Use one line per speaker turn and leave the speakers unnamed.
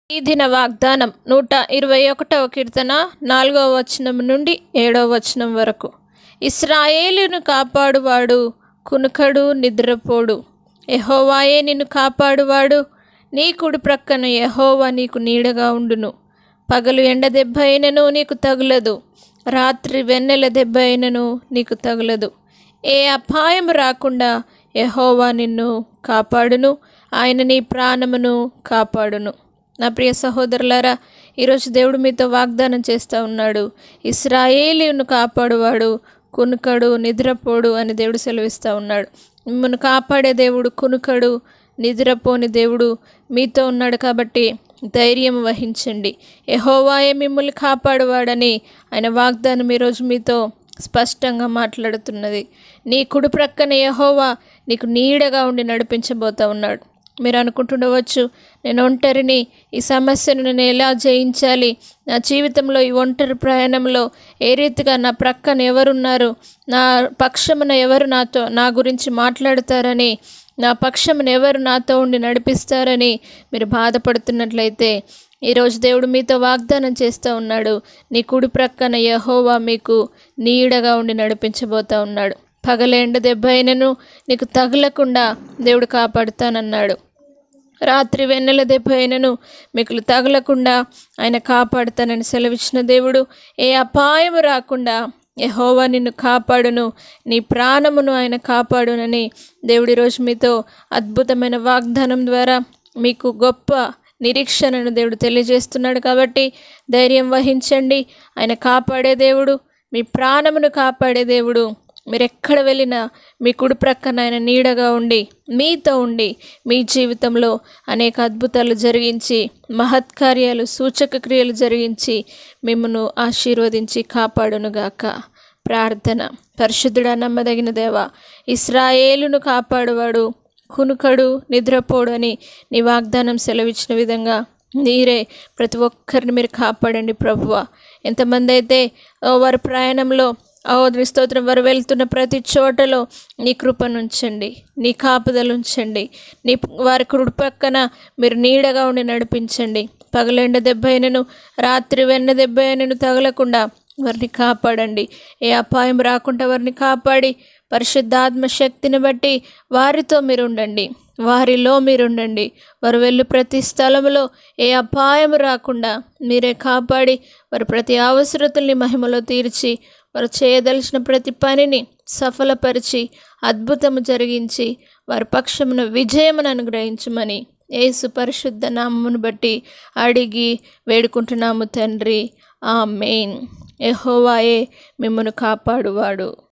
ఈ దిన వాగ్దానం నూట ఇరవై ఒకటవ కీర్తన నాలుగవ వచనం నుండి ఏడవ వచనం వరకు ఇస్రాయేలును కాపాడువాడు కునుకడు నిద్రపోడు యెహోవాయే నిన్ను కాపాడువాడు నీ కుడి ప్రక్కన యెహోవా నీకు నీడగా ఉండును పగలు ఎండ దెబ్బ అయినను నీకు తగులదు రాత్రి వెన్నెల దెబ్బ అయినను నీకు తగులదు ఏ అపాయం రాకుండా యెహోవా నిన్ను కాపాడును ఆయన నీ ప్రాణమును కాపాడును నా ప్రియ సహోదరులారా ఈరోజు దేవుడు మీతో వాగ్దానం చేస్తూ ఉన్నాడు ఇస్రాయేలీను కాపాడువాడు కునుకడు నిద్రపోడు అని దేవుడు సెలవిస్తూ ఉన్నాడు మిమ్మల్ని కాపాడే దేవుడు కునుకడు నిద్రపోని దేవుడు మీతో ఉన్నాడు కాబట్టి ధైర్యం వహించండి యహోవాయే మిమ్మల్ని కాపాడువాడని ఆయన వాగ్దానం ఈరోజు మీతో స్పష్టంగా మాట్లాడుతున్నది నీ కుడి ప్రక్కన యహోవా నీకు నీడగా ఉండి నడిపించబోతా ఉన్నాడు మీరు అనుకుంటుండవచ్చు నేను ఒంటరిని ఈ సమస్యను నేను ఎలా జయించాలి నా జీవితంలో ఈ ఒంటరి ప్రయాణంలో ఏ రీతిగా నా ప్రక్కన ఎవరున్నారు నా పక్షమున ఎవరు నాతో నా గురించి మాట్లాడతారని నా పక్షమున ఎవరు నాతో ఉండి నడిపిస్తారని మీరు బాధపడుతున్నట్లయితే ఈరోజు దేవుడు మీతో వాగ్దానం చేస్తూ ఉన్నాడు నీ కుడి ప్రక్కన యహోవా మీకు నీడగా ఉండి నడిపించబోతా ఉన్నాడు పగలేండ దెబ్బ అయినను నీకు తగలకుండా దేవుడు కాపాడుతానన్నాడు రాత్రి వెన్నెల దెబ్బ అయినను మీకు తగలకుండా ఆయన కాపాడుతానని సెలవిచ్చిన దేవుడు ఏ అపాయము రాకుండా యహోవా నిన్ను కాపాడును నీ ప్రాణమును ఆయన కాపాడునని దేవుడి రోజు మీతో అద్భుతమైన వాగ్దానం ద్వారా మీకు గొప్ప నిరీక్షణను దేవుడు తెలియజేస్తున్నాడు కాబట్టి ధైర్యం వహించండి ఆయన కాపాడే దేవుడు మీ ప్రాణమును కాపాడే దేవుడు మీరు ఎక్కడ వెళ్ళినా మీ కుడి ప్రక్కన ఆయన నీడగా ఉండి మీతో ఉండి మీ జీవితంలో అనేక అద్భుతాలు జరిగించి మహత్కార్యాలు సూచక క్రియలు జరిగించి మిమ్మను ఆశీర్వదించి కాపాడునుగాక ప్రార్థన పరిశుద్ధుడా నమ్మదగిన దేవ ఇస్రాయేలును కాపాడువాడు కునుకడు నిద్రపోడు అని నీ వాగ్దానం సెలవిచ్చిన విధంగా నీరే ప్రతి ఒక్కరిని మీరు కాపాడండి ప్రభువ ఎంతమంది అయితే ఓ వారి ప్రయాణంలో ఓ స్తోత్రం వారు వెళ్తున్న ప్రతి చోటలో నీ కృపనుంచండి నీ కాపుదలు ఉంచండి నీ వారి కుడి పక్కన మీరు నీడగా ఉండి నడిపించండి పగలెండ దెబ్బ అయినను రాత్రి వెన్న దెబ్బ అయినను తగలకుండా వారిని కాపాడండి ఏ అపాయం రాకుండా వారిని కాపాడి పరిశుద్ధాత్మ శక్తిని బట్టి వారితో మీరు ఉండండి వారిలో మీరుండండి వారు వెళ్ళు ప్రతి స్థలంలో ఏ అపాయం రాకుండా మీరే కాపాడి వారి ప్రతి అవసరతల్ని మహిమలో తీర్చి వారు చేయదలిచిన ప్రతి పనిని సఫలపరిచి అద్భుతము జరిగించి వారి పక్షమున విజయమును అనుగ్రహించమని యేసు పరిశుద్ధ నామమును బట్టి అడిగి వేడుకుంటున్నాము తండ్రి ఆ మెయిన్ ఎహోవాయే మిమ్మను కాపాడువాడు